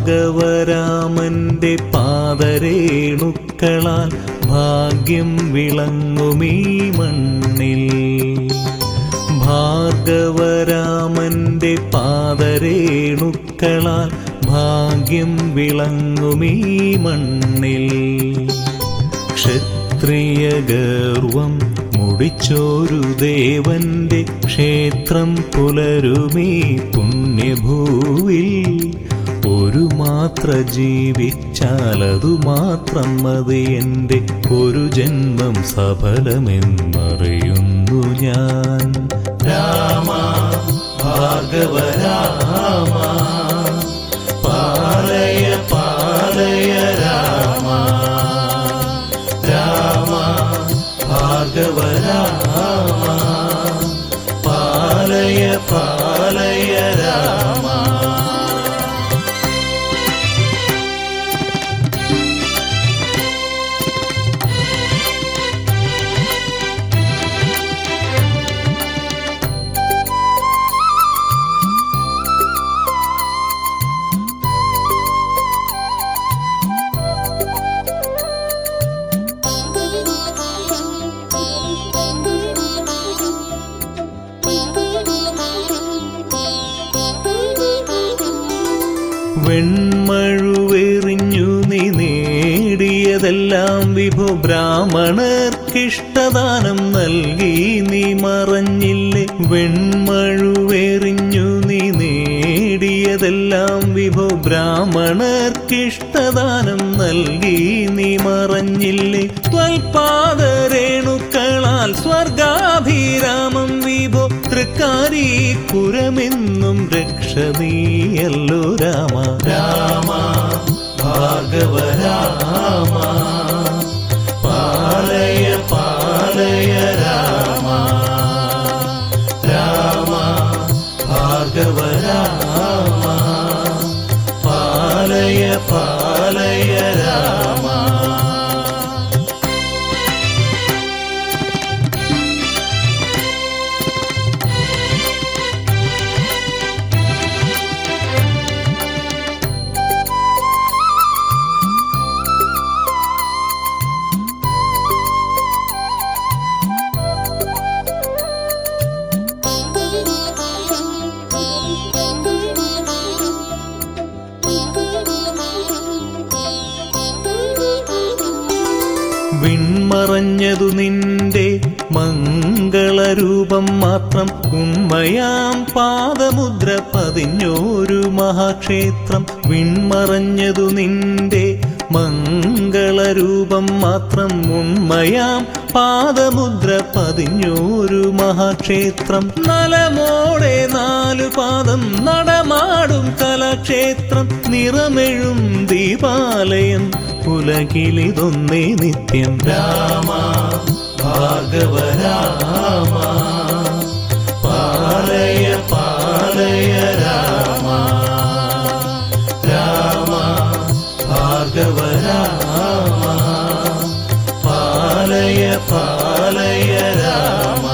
ഭാർഗവരാമന്റെ പാദരേണുക്കളാൽ ഭാഗ്യം വിളങ്ങുമീ മണ്ണിൽ ഭാർഗവരാമന്റെ പാദരേണുക്കളാൽ ഭാഗ്യം വിളങ്ങുമീ മണ്ണിൽ ക്ഷത്രിയ ഗർവം മുടിച്ചോരു ദേവന്റെ ക്ഷേത്രം പുലരുമീ പുണ്യഭൂവിൽ ഒരു മാത്ര ജീവിച്ചാലതു മാത്രം മതി എൻ്റെ ഒരു ജന്മം സഫലമെന്നറിയുന്നു ഞാൻ രാമ ഭാർഗവ രാമ പാലയ പാലയ രാമ രാമ ഭാർഗവ രാമ പാലയ പാലയ രാമ വെൺമഴുവെറിഞ്ഞു നീ നേടിയതെല്ലാം വിഭു ബ്രാഹ്മണർക്കിഷ്ടദാനം നൽകി നീ മറഞ്ഞില്ലേ വെൺമഴുവെറിഞ്ഞു നീ നേടിയതെല്ലാം വിഭു ബ്രാഹ്മണർക്കിഷ്ടദാനം നൽകി നീ മറഞ്ഞില്ലേ ത്വൽപാദരേണുക്കളാൽ സ്വർഗാഭിരാമം വിഭോ തൃക്കാരി പുരമെന്നും രക്ഷ നീയല്ലോ രാമ രാമ ഭാർഗവ രാമ പാലയ പാലയ രാമ രാമ ഭാർഗവ രാമ പാലയ പാലയ രാമ വിൺമറഞ്ഞതു നിന്റെ മംഗളരൂപം മാത്രം ഉണ്മയാം പാദമുദ്ര പതിഞ്ഞോരു മഹാക്ഷേത്രം വിൺമറഞ്ഞതു നിന്റെ മംഗളരൂപം മാത്രം ഉണ്മയാം പാദമുദ്ര പതിഞ്ഞോരു മഹാക്ഷേത്രം നലമോടെ നാലു പാദം നടമാടും കലാക്ഷേത്രം നിറമെഴും ദീപാലയം ഉലകിലിതൊന്നേ നിത്യം രാമ ഭാർഗവ രാമ പാലയ പാലയ രാമ രാമ ഭാർഗവ രാമ പാലയ പാലയ രാമ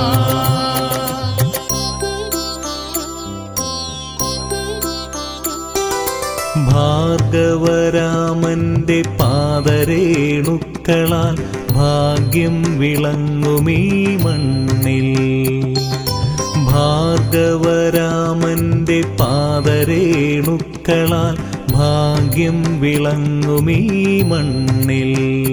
ഭാർഗവരാമന്റെ പാദരേണുക്കളാൽ ഭാഗ്യം വിളങ്ങുമീ മണ്ണിൽ ഭാർഗവരാമന്റെ പാദരേണുക്കളാൽ ഭാഗ്യം വിളങ്ങുമീ മണ്ണിൽ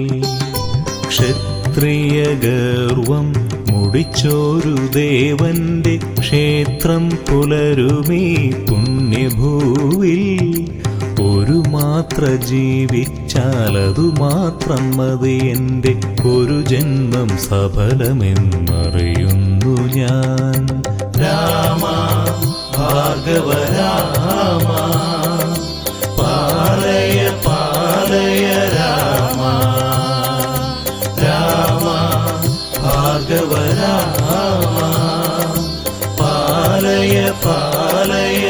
ക്ഷത്രിയ ഗർവം മുടിച്ചോരു ദേവന്റെ ക്ഷേത്രം പുലരുമീ പുണ്യഭൂവിൽ ഒരു മാത്ര ജീവിച്ചാലതു മാത്രം മതി എൻ്റെ ഒരു ജന്മം സഫലമെന്നറിയുന്നു ഞാൻ രാമ ഭാർഗവ രാമ പാലയ പാലയ രാമ രാമ ഭാർഗവ രാമ പാലയ പാലയ